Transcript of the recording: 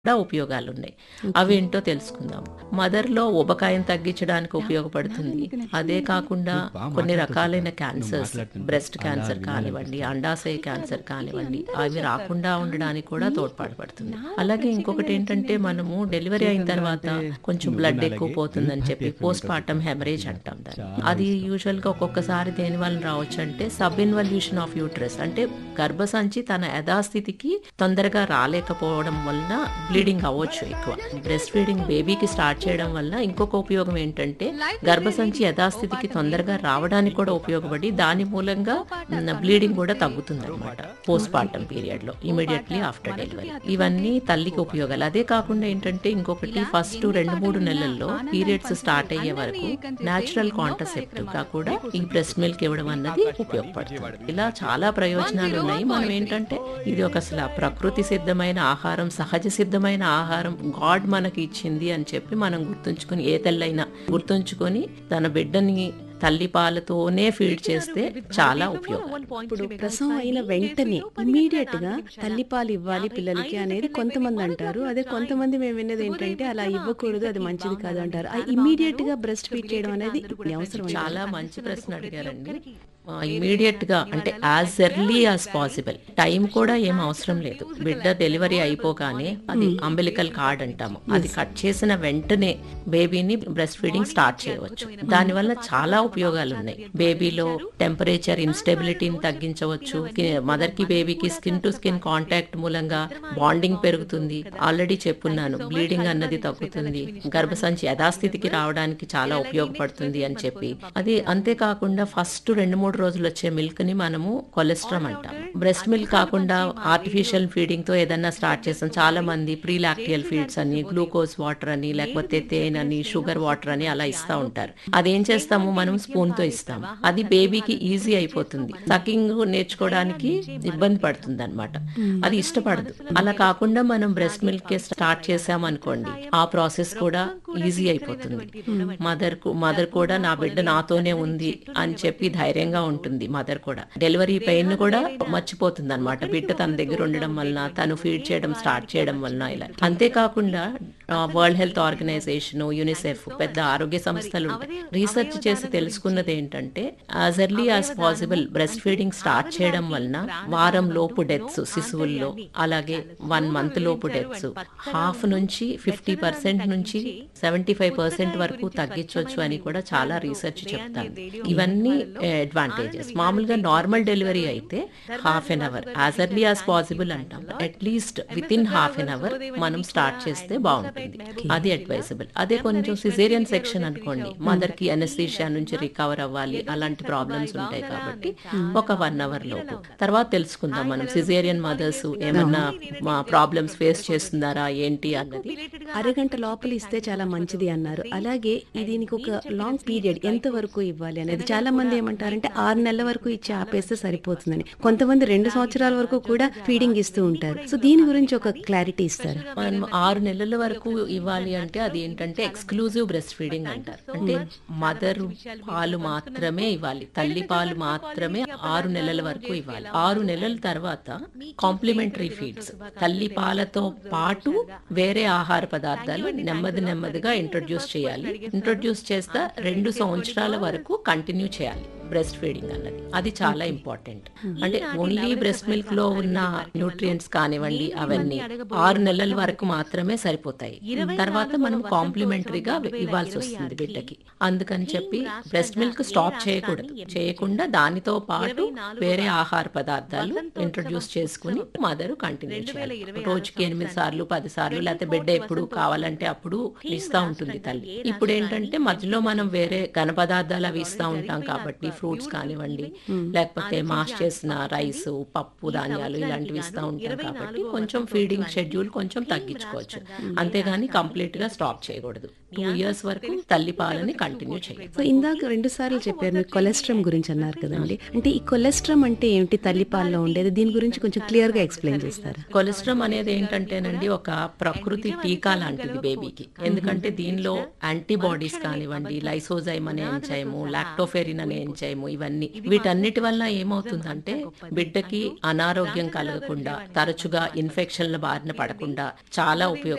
కూడా ఉపయోగాలు ఉన్నాయి అవేంటో తెలుసుకుందాం మదర్ లో ఉబకాయం తగ్గించడానికి ఉపయోగపడుతుంది అదే కాకుండా కొన్ని రకాలైన క్యాన్సర్స్ బ్రెస్ట్ క్యాన్సర్ కానివ్వండి అండాశయ క్యాన్సర్ కానివ్వండి అవి రాకుండా ఉండడానికి కూడా తోడ్పాటుపడుతుంది అలాగే ఇంకొకటి ఏంటంటే మనము డెలివరీ అయిన తర్వాత కొంచెం బ్లడ్ ఎక్కువ పోతుందని చెప్పి పోస్ట్ పార్టమ్ హెమరేజ్ అంటాం దాన్ని అది యూజువల్ గా ఒక్కొక్కసారి దేని వల్ల రావచ్చు అంటే సబ్ ఇన్వల్యూషన్ ఆఫ్ యూట్రస్ అంటే గర్భసంచి తన యథాస్థితికి తొందరగా రాలేకపోవడం వలన బ్లీడింగ్ అవ్వచ్చు ఎక్కువ బ్రెస్ట్ ఫీడింగ్ బేబీకి స్టార్ట్ చేయడం వల్ల ఇంకొక ఉపయోగం ఏంటంటే గర్భసంచి యథాస్థితికి తొందరగా రావడానికి కూడా ఉపయోగపడి దాని మూలంగా బ్లీడింగ్ కూడా తగ్గుతుంది అనమాట పోస్ట్ పార్టమ్ పీరియడ్ లో ఇమీడియట్లీ ఆఫ్టర్ డెలివరీ ఇవన్నీ తల్లికి ఉపయోగాలు అదే కాకుండా ఏంటంటే ఇంకొకటి ఫస్ట్ రెండు మూడు నెలల్లో పీరియడ్స్ స్టార్ట్ అయ్యే వరకు నేచురల్ కాంట్రసెప్టివ్ గా కూడా ఈ బ్రెస్ట్ మిల్క్ ఇవ్వడం అన్నది ఉపయోగపడుతుంది ఇలా చాలా ప్రయోజనాలు ఉన్నాయి మనం ఏంటంటే ఇది ఒక అసలు ప్రకృతి సిద్ధమైన ఆహారం సహజ సిద్ధమైన ఆహారం గాడ్ మనకి ఇచ్చింది అని చెప్పి మనం గుర్తుంచుకొని ఏ తల్లైనా గుర్తుంచుకొని తన బిడ్డని తల్లి పాలతోనే ఫీడ్ చేస్తే చాలా ఉపయోగం ఇప్పుడు ప్రసవం అయిన వెంటనే ఇమీడియట్ గా తల్లిపాలు ఇవ్వాలి పిల్లలకి అనేది కొంతమంది అంటారు అదే కొంతమంది మేము విన్నది ఏంటంటే అలా ఇవ్వకూడదు అది మంచిది కాదు అంటారు ఆ ఇమీడియట్ గా బ్రెస్ట్ ఫీడ్ చేయడం అనేది అవసరం అంటారా? చాలా మంచి ప్రశ్న అడిగారండి ఇమీడియట్ గా అంటే as early as possible time కూడా ఏం అవసరం లేదు బిడ్డ డెలివరీ అయిపోగానే అది అంబిలికల్ కార్డ్ అంటాము అది కట్ చేసిన వెంటనే బేబీని బ్రెస్ట్ ఫీడింగ్ స్టార్ట్ చేయవచ్చు దాని వల్ల చాలా ఉపయోగాలు ఉన్నాయి బేబీలో టెంపరేచర్ ఇన్స్టెబిలిటీని తగ్గించవచ్చు మదర్ కి బేబీకి స్కిన్ టు స్కిన్ కాంటాక్ట్ మూలంగా బాండింగ్ పెరుగుతుంది ఆల్రెడీ చెప్పున్నాను బ్లీడింగ్ అన్నది తగ్గుతుంది గర్భసంచి యథాస్థితికి రావడానికి చాలా ఉపయోగపడుతుంది అని చెప్పి అది అంతేకాకుండా ఫస్ట్ రెండు మూడు రోజులు వచ్చే మిల్క్ ని మనము కొలెస్ట్రామ్ అంటాం బ్రెస్ట్ మిల్క్ కాకుండా ఆర్టిఫిషియల్ ఫీడింగ్ తో ఏదన్నా స్టార్ట్ చేస్తాం చాలా మంది ప్రీ లాక్టియల్ ఫీడ్స్ అని గ్లూకోజ్ వాటర్ అని లేకపోతే తేనె అని షుగర్ వాటర్ అని అలా ఇస్తా ఉంటారు అదేం చేస్తాము మనం స్పూన్ తో ఇస్తాము అది బేబీకి ఈజీ అయిపోతుంది సకింగ్ నేర్చుకోవడానికి ఇబ్బంది పడుతుంది అనమాట అది ఇష్టపడదు అలా కాకుండా మనం బ్రెస్ట్ మిల్క్ స్టార్ట్ చేసాం అనుకోండి ఆ ప్రాసెస్ కూడా ఈజీ అయిపోతుంది మదర్ మదర్ కూడా నా బిడ్డ నాతోనే ఉంది అని చెప్పి ధైర్యంగా ఉంటుంది మదర్ కూడా డెలివరీ పెయిన్ కూడా మర్చిపోతుంది అనమాట బిడ్డ తన దగ్గర ఉండడం వలన తను ఫీడ్ చేయడం స్టార్ట్ చేయడం వలన ఇలా అంతేకాకుండా వరల్డ్ హెల్త్ ఆర్గనైజేషన్ యునిసెఫ్ పెద్ద ఆరోగ్య సంస్థలు ఉంటాయి రీసెర్చ్ చేసి తెలుసుకున్నది ఏంటంటే as early as possible breast feeding start చేయడం వలన వారం లోపు డెత్స్ శిశువుల్లో అలాగే వన్ మంత్ లోపు డెత్స్ హాఫ్ నుంచి ఫిఫ్టీ పర్సెంట్ నుంచి సెవెంటీ ఫైవ్ పర్సెంట్ వరకు తగ్గించవచ్చు అని కూడా చాలా రీసెర్చ్ చెప్తాను ఇవన్నీ అడ్వాంటేజెస్ మామూలుగా నార్మల్ డెలివరీ అయితే half an hour as early as possible అంటాం at least within half an hour మనం స్టార్ట్ చేస్తే బాగుంటుంది అది అడ్వైజబుల్ అదే కొంచెం సిజేరియన్ సెక్షన్ అనుకోండి మదర్ కి అనస్థీషియా నుంచి రికవర్ అవ్వాలి అలాంటి ప్రాబ్లమ్స్ ఉంటాయి కాబట్టి ఒక వన్ అవర్ లోపు తర్వాత తెలుసుకుందాం మనం సిజేరియన్ మదర్స్ ఏమన్నా మా ప్రాబ్లమ్స్ ఫేస్ చేస్తున్నారా ఏంటి అన్నది అరగంట లోపల ఇస్తే చాలా మంచిది అన్నారు అలాగే ఇది దీనికి ఒక లాంగ్ పీరియడ్ ఎంత వరకు ఇవ్వాలి అనేది చాలా మంది ఏమంటారంటే ఆరు నెలల వరకు ఇచ్చి ఆపేస్తే సరిపోతుందని కొంతమంది రెండు సంవత్సరాల వరకు కూడా ఫీడింగ్ ఇస్తూ ఉంటారు సో దీని గురించి ఒక క్లారిటీ ఇస్తారు మనం ఆరు నెలల వరకు ఇవ్వాలి అంటే అది ఏంటంటే ఎక్స్క్లూజివ్ బ్రెస్ట్ ఫీడింగ్ అంటారు అంటే మదర్ పాలు మాత్రమే ఇవ్వాలి తల్లి పాలు మాత్రమే ఆరు నెలల వరకు ఇవ్వాలి ఆరు నెలల తర్వాత కాంప్లిమెంటరీ ఫీడ్స్ తల్లి పాలతో పాటు వేరే ఆహార పదార్థాలు నెమ్మది నెమ్మదిగా ఇంట్రొడ్యూస్ చేయాలి ఇంట్రొడ్యూస్ చేస్తా రెండు సంవత్సరాల వరకు కంటిన్యూ చేయాలి బ్రెస్ట్ ఫీడింగ్ అన్నది అది చాలా ఇంపార్టెంట్ అంటే ఓన్లీ బ్రెస్ట్ మిల్క్ లో ఉన్న న్యూట్రియంట్స్ కానివ్వండి అవన్నీ ఆరు నెలల వరకు మాత్రమే సరిపోతాయి తర్వాత మనం కాంప్లిమెంటరీగా ఇవ్వాల్సి వస్తుంది బిడ్డకి అందుకని చెప్పి బ్రెస్ట్ మిల్క్ స్టాప్ చేయకూడదు చేయకుండా దానితో పాటు వేరే ఆహార పదార్థాలు ఇంట్రొడ్యూస్ చేసుకుని మదర్ కంటిన్యూ చేయాలి రోజుకి ఎనిమిది సార్లు పది సార్లు లేకపోతే బిడ్డ ఎప్పుడు కావాలంటే అప్పుడు ఇస్తా ఉంటుంది తల్లి ఇప్పుడు ఏంటంటే మధ్యలో మనం వేరే ఘన పదార్థాలు అవి ఇస్తా ఉంటాం కాబట్టి ఫ్రూట్స్ కానివ్వండి లేకపోతే మాష్ చేసిన రైస్ పప్పు ధాన్యాలు ఇలాంటివి ఇస్తా ఉంటాం కాబట్టి కొంచెం ఫీడింగ్ షెడ్యూల్ కొంచెం తగ్గించుకోవచ్చు అంతేగాని కంప్లీట్ గా స్టాప్ చేయకూడదు టూ ఇయర్స్ వరకు తల్లి పాలని కంటిన్యూ చేయాలి సో ఇందాక రెండు సార్లు చెప్పారు మీరు కొలెస్ట్రామ్ గురించి అన్నారు కదండి అంటే ఈ కొలెస్ట్రామ్ అంటే ఏమిటి తల్లిపాల్లో ఉండేది దీని గురించి కొంచెం క్లియర్ గా ఎక్స్ప్లెయిన్ చేస్తారా కొలెస్ట్రామ్ అనేది ఏంటంటేనండి ఒక ప్రకృతి టీకా లాంటిది బేబీకి ఎందుకంటే దీనిలో యాంటీబాడీస్ కానివ్వండి లైసోజైమ్ అనే ఎంజైము లాక్టోఫెరిన్ అనే ఎంజైము ఇవన్నీ వీటన్నిటి వల్ల ఏమవుతుందంటే బిడ్డకి అనారోగ్యం కలగకుండా తరచుగా ఇన్ఫెక్షన్ల బారిన పడకుండా చాలా ఉపయోగ